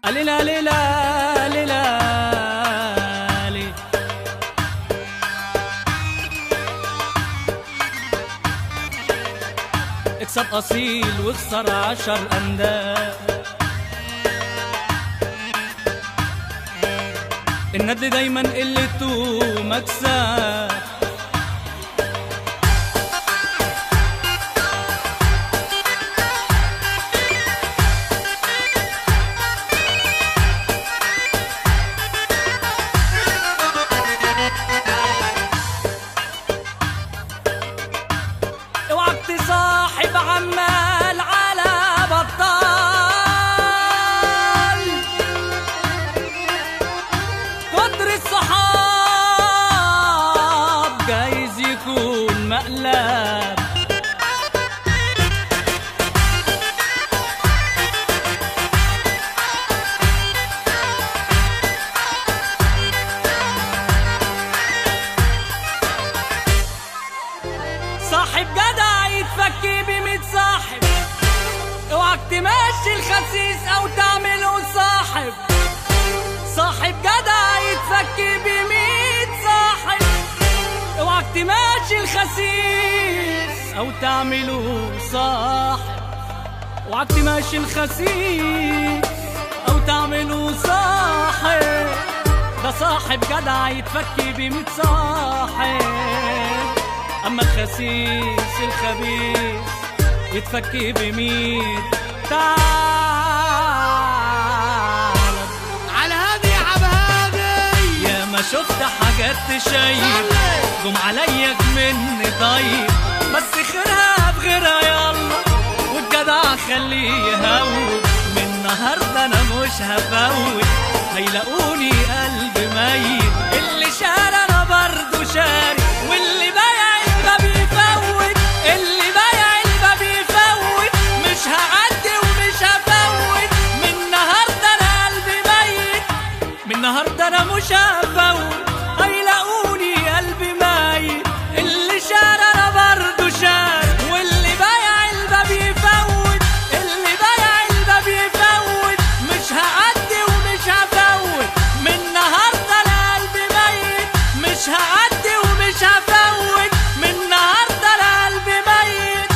ليلا ليلا ليلا لي. اكسب اصيل واخسر عشر انداد الندل دايما قلته مكسب اوعك تصاحب عمال على بطال كتر الصحاب جايز يكون مقلب صاحب جدع يتفكي بميت صاحب اوعك تمشي الخسيس او تعمله صاحب صاحب جدع يتفكي بميت صاحب اوعك تمشي الخسيس او تعمله صاحب اوعك تمشي الخسيس او تعمله صاحب ده صاحب جدع يتفكي بميت صاحب اما الخسيس الخبيث يتفكي بميت تعال على هادي يا عبهادي يا ما شفت حاجات تشيب جم عليا مني طيب بس خيرها بغيرها يلا والجدع خليه يهوب من النهارده انا مش هفوت هيلاقوني قلب ميت اللي شاري انا برضه شاري واللي بايع الباب يفوت اللي بايع الباب يفوت مش هعدي ومش هفوت من النهارده انا قلبي ميت من النهارده انا مش هفوت هيلاقوني قلبي ميت اللي شار انا برضه شار واللي بايع الباب يفوت اللي بايع الباب يفوت مش هعدي ومش هفوت من النهارده انا قلبي ميت مش هعدي ومش هفوت من النهارده انا قلبي ميت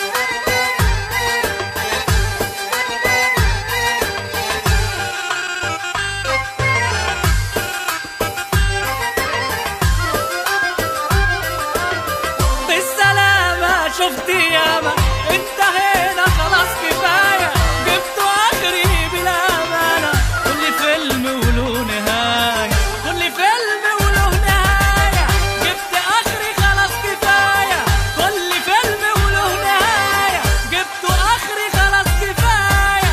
بالسلامة شفت ياما انتهينا خلاص كفاية جبت آخري بالأمانة كل فيلم وله نهاية كل فيلم وله نهاية جبت آخري خلاص كفاية كل فيلم وله نهاية جبت آخري خلاص كفاية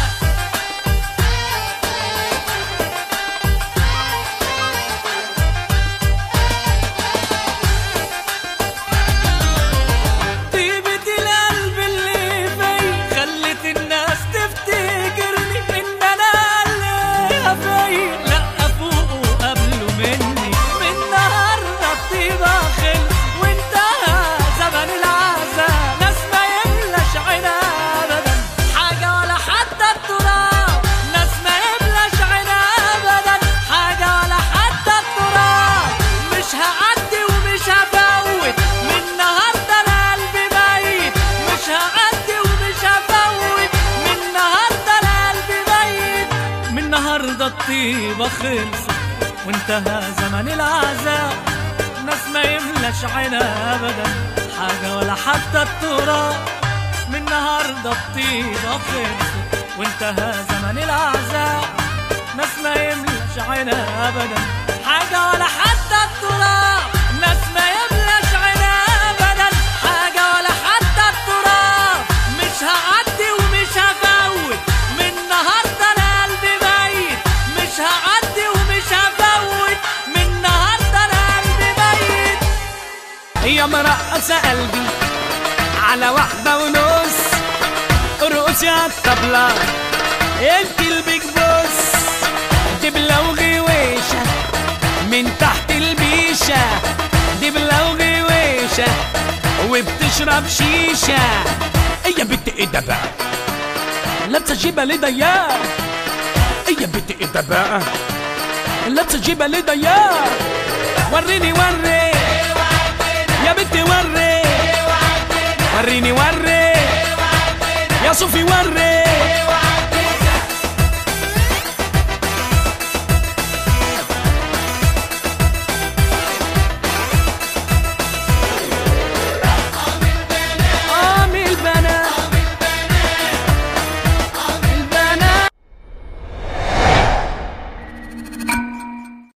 طيبة القلب اللي في خلت الناس تفتكرني ان انا اللي في لا افوق قبله مني من النهارده الطيبة خلص وانتهى زمن العذاب ناس ما يملاش عينها ابدا حاجة ولا حتى التراب ناس ما يملاش عينها ابدا حاجة ولا حتى التراب مش هعدي ومش هفوت من النهارده انا قلبي ميت مش هعدي ومش هفوت من النهارده انا قلبي ميت من النهارده الطيبه خلصت وانتهى زمن العذاب ناس ما يملاش عينها ابدا حاجه ولا حتى التراب من النهارده الطيبه خلصت وانتهى زمن العذاب ناس ما يملاش عينها ابدا حاجه ولا حتى التراب ناس ما يملاش عينها ابدا حاجه ولا حتى التراب مش هعدي ومش هفوت من النهارده انا قلبي ميت مش هعدي ومش هفوت من النهارده انا قلبي ميت هي مرقصة قلبي على واحدة ونص ارقص يا الطبلة انت البيج بوس دبلة وغويشة من تحت البيشة دبلة وغويشة وبتشرب شيشة ايه يا بنت ايه ده بقى لابسة جيبة ليه ضيقة ايه يا بنتي ايه ده بقى لا تجيبها لي ضياع وريني وري يا بنتي وري وريني وري يا صوفي وري